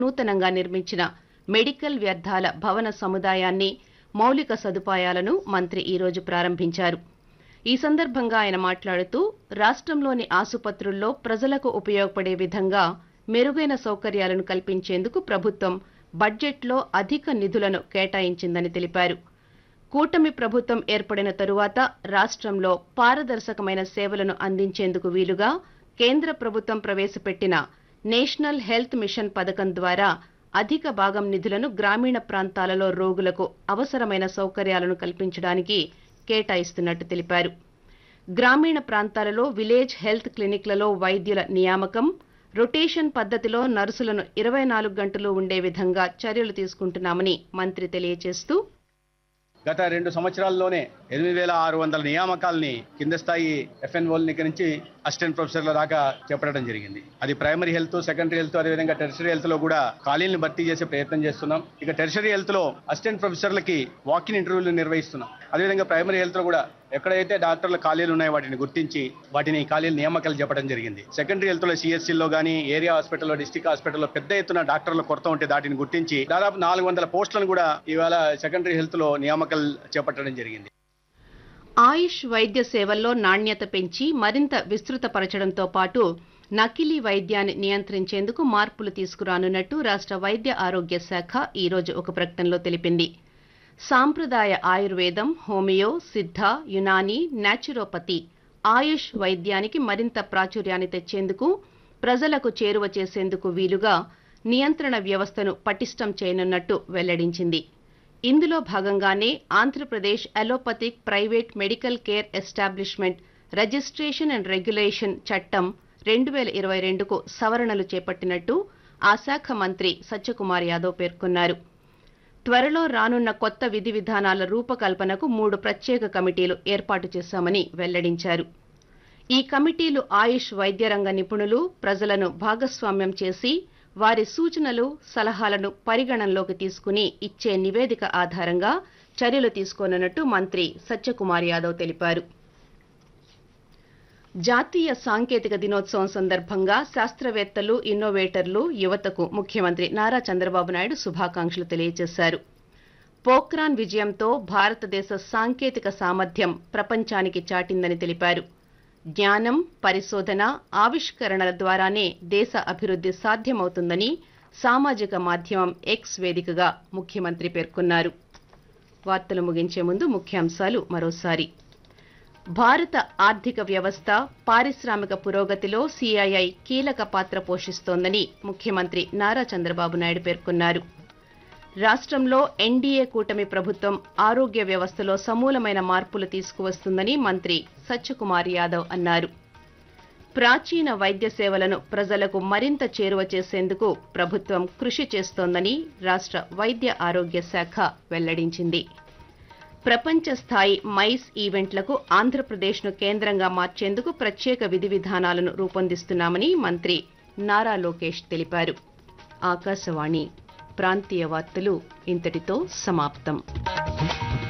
నూతనంగా నిర్మించిన మెడికల్ వ్యర్థాల భవన సముదాయాన్ని మౌలిక సదుపాయాలను మంత్రి ఈరోజు ప్రారంభించారు ఈ సందర్భంగా ఆయన మాట్లాడుతూ రాష్ట్రంలోని ఆసుపత్రుల్లో ప్రజలకు ఉపయోగపడే విధంగా మెరుగైన సౌకర్యాలను కల్పించేందుకు ప్రభుత్వం బడ్జెట్లో అధిక నిధులను కేటాయించిందని తెలిపారు కూటమి ప్రభుత్వం ఏర్పడిన తరువాత రాష్ట్రంలో పారదర్శకమైన సేవలను అందించేందుకు వీలుగా కేంద్ర ప్రభుత్వం ప్రవేశపెట్టిన నేషనల్ హెల్త్ మిషన్ పథకం ద్వారా అధిక భాగం నిధులను గ్రామీణ ప్రాంతాలలో రోగులకు అవసరమైన సౌకర్యాలను కల్పించడానికి కేటాయిస్తున్నట్టు తెలిపారు గ్రామీణ ప్రాంతాలలో విలేజ్ హెల్త్ క్లినిక్లలో వైద్యుల నియామకం రొటేషన్ పద్ధతిలో నర్సులను ఇరవై నాలుగు గంటలు ఉండే విధంగా చర్యలు తీసుకుంటున్నామని మంత్రి తెలియజేస్తూ గత రెండు సంవత్సరాల్లోనే ఎనిమిది వేల ఆరు వందల నియామకాలని కింద స్థాయి ఎఫ్ఎన్ఓల దగ్గర నుంచి అసిస్టెంట్ ప్రొఫెసర్ల దాకా చేపట్టడం జరిగింది అది ప్రైమరీ హెల్త్ సెకండరీ హెల్త్ అదేవిధంగా టెరిషరీ హెల్త్ లో కూడా ఖాళీలను భర్తీ చేసే ప్రయత్నం చేస్తున్నాం ఇక టెరిషరీ హెల్త్ లో అసిస్టెంట్ ప్రొఫెసర్లకి వాకిన్ ఇంటర్వ్యూలు నిర్వహిస్తున్నాం అదేవిధంగా ప్రైమరీ హెల్త్ లో కూడా ఎక్కడైతే డాక్టర్ల ఖాళీలు ఉన్నాయో వాటిని గుర్తించి వాటిని ఖాళీలు నియామకాలు చెప్పడం జరిగింది సెకండరీ హెల్త్ లో సిఎస్సీలో కానీ ఏరియా హాస్పిటల్లో డిస్టిక్ హాస్పిటల్లో పెద్ద ఎత్తున డాక్టర్ల కొరత ఉంటే వాటిని గుర్తించి దాదాపు నాలుగు వందల పోస్టులను కూడా ఇవాళ సెకండరీ హెల్త్ లో నియామకాలు చేపట్టడం జరిగింది ఆయుష్ వైద్య సేవల్లో నాణ్యత పెంచి మరింత విస్తృతపరచడంతో పాటు నకిలీ వైద్యాన్ని నియంత్రించేందుకు మార్పులు తీసుకురానున్నట్టు రాష్ట్ర వైద్య ఆరోగ్య శాఖ ఈరోజు ఒక ప్రకటనలో తెలిపింది సాంప్రదాయ ఆయుర్వేదం హోమియో సిద్ధ యునాని నాచురోపతి ఆయుష్ వైద్యానికి మరింత ప్రాచుర్యాన్ని తెచ్చేందుకు ప్రజలకు చేరువ చేసేందుకు వీలుగా నియంత్రణ వ్యవస్థను పటిష్టం చేయనున్నట్టు వెల్లడించింది ఇందులో భాగంగానే Andhra Pradesh allopathic private medical care establishment registration and regulation చట్టం రెండు వేల ఇరవై రెండుకు సవరణలు చేపట్టినట్టు ఆ శాఖ మంత్రి సత్యకుమార్ యాదవ్ పేర్కొన్నారు త్వరలో రానున్న కొత్త విధి విధానాల రూపకల్పనకు మూడు ప్రత్యేక కమిటీలు ఏర్పాటు చేశామని వెల్లడించారు ఈ కమిటీలు ఆయుష్ వైద్య రంగ నిపుణులు ప్రజలను భాగస్వామ్యం చేసి వారి సూచనలు సలహాలను పరిగణనలోకి తీసుకుని ఇచ్చే నివేదిక ఆధారంగా చర్యలు తీసుకోనున్నట్టు మంత్రి సత్యకుమార్ యాదవ్ తెలిపారు జాతీయ సాంకేతిక దినోత్సవం సందర్భంగా శాస్త్రవేత్తలు ఇన్నోవేటర్లు యువతకు ముఖ్యమంత్రి నారా చంద్రబాబు నాయుడు శుభాకాంక్షలు తెలియజేశారు పోఖ్రాన్ విజయంతో భారతదేశ సాంకేతిక సామర్థ్యం ప్రపంచానికి చాటిందని తెలిపారు జ్ఞానం పరిశోధన ఆవిష్కరణల ద్వారానే దేశ అభివృద్ధి సాధ్యమవుతుందని సామాజిక మాధ్యమం ఎక్స్ వేదికగా ముఖ్యమంత్రి పేర్కొన్నారు వార్తలు ముగించే ముందు ముఖ్యాంశాలు మరోసారి భారత ఆర్థిక వ్యవస్థ పారిశ్రామిక పురోగతిలో సిఐఐ కీలక పాత్ర పోషిస్తోందని ముఖ్యమంత్రి నారా చంద్రబాబు నాయుడు పేర్కొన్నారు రాష్ట్రంలో ఎన్డీఏ కూటమి ప్రభుత్వం ఆరోగ్య వ్యవస్థలో సమూలమైన మార్పులు తీసుకువస్తుందని మంత్రి సత్యకుమార్ యాదవ్ అన్నారు ప్రాచీన వైద్య సేవలను ప్రజలకు మరింత చేరువ చేసేందుకు ప్రభుత్వం కృషి చేస్తోందని రాష్ట్ర వైద్య ఆరోగ్య శాఖ వెల్లడించింది ప్రపంచ స్థాయి మైస్ ఈవెంట్లకు ఆంధ్రప్రదేశ్ను కేంద్రంగా మార్చేందుకు ప్రత్యేక విధి విధానాలను రూపొందిస్తున్నామని మంత్రి నారా లోకేష్ తెలిపారు ఆకాశవాణి ప్రాంతీయ వార్తలు ఇంతటితో సమాప్తం